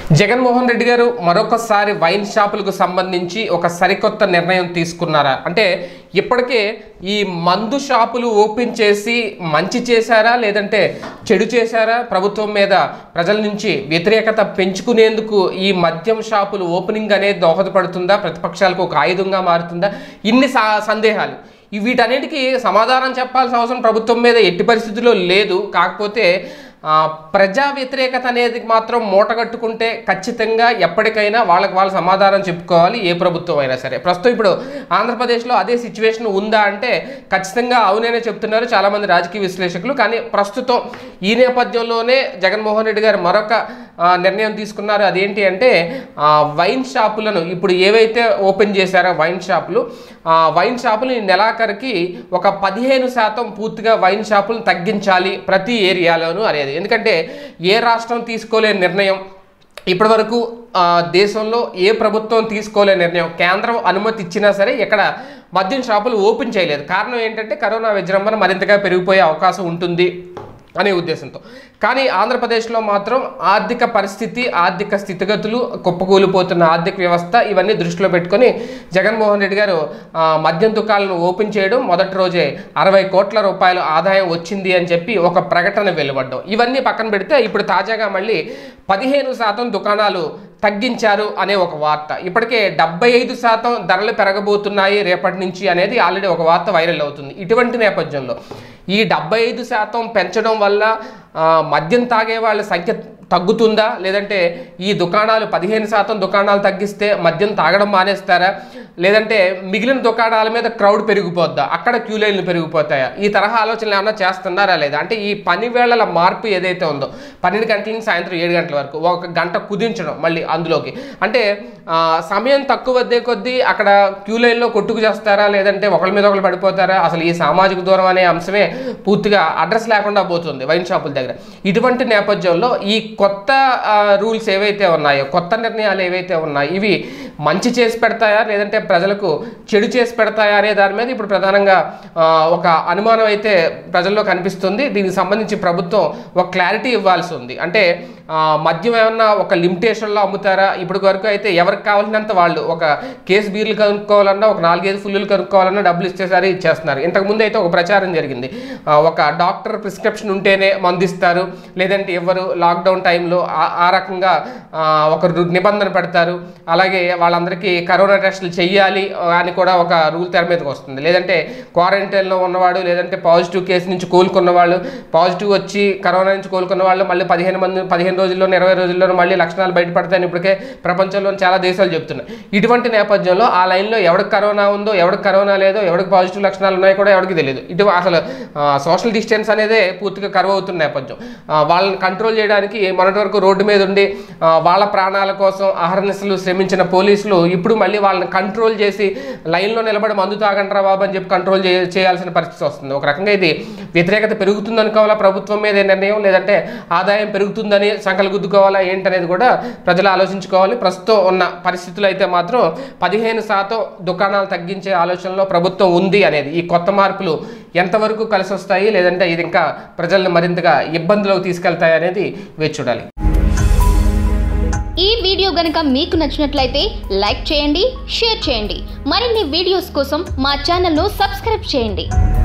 జగన్మోహన్ రెడ్డి గారు మరొకసారి వైన్ షాపులకు సంబంధించి ఒక సరికొత్త నిర్ణయం తీసుకున్నారా అంటే ఇప్పటికే ఈ మందు షాపులు ఓపెన్ చేసి మంచి చేశారా లేదంటే చెడు చేశారా ప్రభుత్వం మీద ప్రజల నుంచి వ్యతిరేకత పెంచుకునేందుకు ఈ మద్యం షాపులు ఓపెనింగ్ అనేది దోహదపడుతుందా ప్రతిపక్షాలకు ఒక ఆయుధంగా మారుతుందా ఇన్ని సా- సందేహాలు ఈ వీటన్నిటికీ సమాధానం చెప్పాల్సిన అవసరం ప్రభుత్వం మీద ఎట్టి పరిస్థితుల్లో లేదు కాకపోతే ఆ, ప్రజా వ్యతిరేకత అనేది మాత్రం మూటగట్టుకుంటే ఖచ్చితంగా ఎప్పటికైనా వాళ్ళకి వాళ్ళు సమాధానం చెప్పుకోవాలి ఏ ప్రభుత్వం అయినా సరే ప్రస్తుతం ఇప్పుడు ఆంధ్రప్రదేశ్లో అదే సిచ్యువేషన్ ఉందా అంటే ఖచ్చితంగా అవుననే చెప్తున్నారు చాలామంది రాజకీయ విశ్లేషకులు కానీ ప్రస్తుతం ఈ నేపథ్యంలోనే జగన్మోహన్ రెడ్డి గారు మరొక ఆ, నిర్ణయం తీసుకున్నారు అదేంటి అంటే ఆ, వైన్ షాపులను ఇప్పుడు ఏవైతే ఓపెన్ చేశారో వైన్ షాపులు ఆ, వైన్ షాపులు ఈ నెలాఖరికి ఒక పదిహేను శాతం పూర్తిగా వైన్ షాపులను తగ్గించాలి ప్రతి ఏరియాలోనూ అనేది ఎందుకంటే ఏ రాష్ట్రం తీసుకోలేని నిర్ణయం ఇప్పటివరకు ఆ, దేశంలో ఏ ప్రభుత్వం తీసుకోలే నిర్ణయం కేంద్రం అనుమతి ఇచ్చినా సరే ఇక్కడ మద్యం షాపులు ఓపెన్ చేయలేదు కారణం ఏంటంటే కరోనా విజృంభణ మరింతగా పెరిగిపోయే అవకాశం ఉంటుంది అనే ఉద్దేశంతో కానీ ఆంధ్రప్రదేశ్లో మాత్రం ఆర్థిక పరిస్థితి ఆర్థిక స్థితిగతులు కుప్పకూలిపోతున్న ఆర్థిక వ్యవస్థ ఇవన్నీ దృష్టిలో పెట్టుకొని జగన్మోహన్ రెడ్డి గారు ఆ, మద్యం దుకాణాలను ఓపెన్ చేయడం మొదటి రోజే అరవై కోట్ల రూపాయల ఆదాయం వచ్చింది అని చెప్పి ఒక ప్రకటన వెలువడ్డం ఇవన్నీ పక్కన పెడితే ఇప్పుడు తాజాగా మళ్ళీ పదిహేను శాతం దుకాణాలు తగ్గించారు అనే ఒక వార్త ఇప్పటికే డెబ్బై ఐదు శాతం ధరలు పెరగబోతున్నాయి రేపటి నుంచి అనేది ఆల్రెడీ ఒక వార్త వైరల్ అవుతుంది ఇటువంటి నేపథ్యంలో ఈ డెబ్బై ఐదు శాతం పెంచడం వల్ల ఆ, మద్యం తాగే వాళ్ళ సంఖ్య తగ్గుతుందా లేదంటే ఈ దుకాణాలు పదిహేను శాతం దుకాణాలు తగ్గిస్తే మద్యం తాగడం మానేస్తారా లేదంటే మిగిలిన దుకాణాల మీద క్రౌడ్ పెరిగిపోద్దా అక్కడ క్యూ లైన్లు పెరిగిపోతాయా ఈ తరహా ఆలోచనలు ఏమన్నా చేస్తున్నారా లేదా అంటే ఈ పని వేళల మార్పు ఏదైతే ఉందో పన్నెండు గంటల నుంచి సాయంత్రం ఏడు గంటల వరకు ఒక గంట కుదించడం మళ్ళీ అందులోకి అంటే ఆ, సమయం తక్కువ వద్దే కొద్దీ అక్కడ క్యూ లైన్లో కొట్టుకు చేస్తారా లేదంటే ఒకళ్ళ మీద ఒకళ్ళు పడిపోతారా అసలు ఈ సామాజిక దూరం అనే అంశమే పూర్తిగా అడ్రస్ లేకుండా పోతుంది వైన్ షాపుల దగ్గర ఇటువంటి నేపథ్యంలో ఈ కొత్త రూల్స్ ఏవైతే ఉన్నాయో కొత్త నిర్ణయాలు ఏవైతే ఉన్నాయో ఇవి మంచి చేసి పెడతాయా లేదంటే ప్రజలకు చెడు చేసి పెడతాయా అనే దాని మీద ఇప్పుడు ప్రధానంగా ఆ, ఒక అనుమానం అయితే ప్రజల్లో కనిపిస్తుంది దీనికి సంబంధించి ప్రభుత్వం ఒక క్లారిటీ ఇవ్వాల్సి ఉంది అంటే ఆ, మద్యం ఏమన్నా ఒక లిమిటేషన్లో అమ్ముతారా ఇప్పటి వరకు అయితే ఎవరికి కావాల్సినంత వాళ్ళు ఒక కేసు బీర్లు కనుక్కోవాలన్నా ఒక నాలుగైదు ఫుల్లులు కనుక్కోవాలన్నా డబ్బులు ఇచ్చేసారి ఇచ్చేస్తున్నారు ఇంతకుముందు అయితే ఒక ప్రచారం జరిగింది ఆ, ఒక డాక్టర్ ప్రిస్క్రిప్షన్ ఉంటేనే మందు ఇస్తారు లేదంటే ఎవరు లాక్డౌన్ టైంలో ఆ- ఆ రకంగా ఆ, ఒక రు- నిబంధన పెడతారు అలాగే వాళ్ళందరికీ కరోనా టెస్టులు చెయ్యాలి ఆ, అని కూడా ఒక రూల్ తెర మీదకి వస్తుంది లేదంటే క్వారంటైన్లో ఉన్నవాడు లేదంటే పాజిటివ్ కేసు నుంచి కోలుకున్న వాళ్ళు పాజిటివ్ వచ్చి కరోనా నుంచి కోలుకున్న వాళ్ళు మళ్ళీ పదిహేను మంది పదిహేను రోజుల్లోనూ ఇరవై రోజుల్లోనూ మళ్ళీ లక్షణాలు బయటపడతాయని ఇప్పటికే ప్రపంచంలో చాలా దేశాలు చెప్తున్నాయి ఇటువంటి నేపథ్యంలో ఆ లైన్లో ఎవరికి కరోనా ఉందో ఎవరికి కరోనా లేదో ఎవరికి పాజిటివ్ లక్షణాలు ఉన్నాయో కూడా ఎవరికి తెలియదు ఇటు అసలు సోషల్ డిస్టెన్స్ అనేదే పూర్తిగా కరువు అవుతున్న నేపథ్యం ఆ, వాళ్ళని కంట్రోల్ చేయడానికి మొన్నటి వరకు రోడ్డు మీద ఉండి ఆ, వాళ్ళ ప్రాణాల కోసం అహర్నిశలు శ్రమించిన పోలీసులు ఇప్పుడు మళ్ళీ వాళ్ళని కంట్రోల్ చేసి లైన్లో నిలబడి మందు తాగండ్రా బాబు అని చెప్పి కంట్రోల్ చే చేయాల్సిన పరిస్థితి వస్తుంది ఒక రకంగా ఇది వ్యతిరేకత పెరుగుతుంది అనుకోవాలా ప్రభుత్వం మీద ఏ నిర్ణయం లేదంటే ఆదాయం పెరుగుతుందని సంకలు గుద్దుకోవాలా ఏంటనేది కూడా ప్రజలు ఆలోచించుకోవాలి ప్రస్తుతం ఉన్న పరిస్థితులు అయితే మాత్రం పదిహేను శాతం దుకాణాలు తగ్గించే ఆలోచనలో ప్రభుత్వం ఉంది అనేది ఈ కొత్త మార్పులు ఎంతవరకు కలిసి వస్తాయి లేదంటే ఇది ఇంకా ప్రజల్ని మరింతగా ఇబ్బందులకు తీసుకెళ్తాయి అనేది వేచి చూడాలి ఈ వీడియో గనుక మీకు నచ్చినట్లయితే లైక్ చేయండి షేర్ చేయండి మరిన్ని వీడియోస్ కోసం మా ఛానల్ను సబ్స్క్రైబ్ చేయండి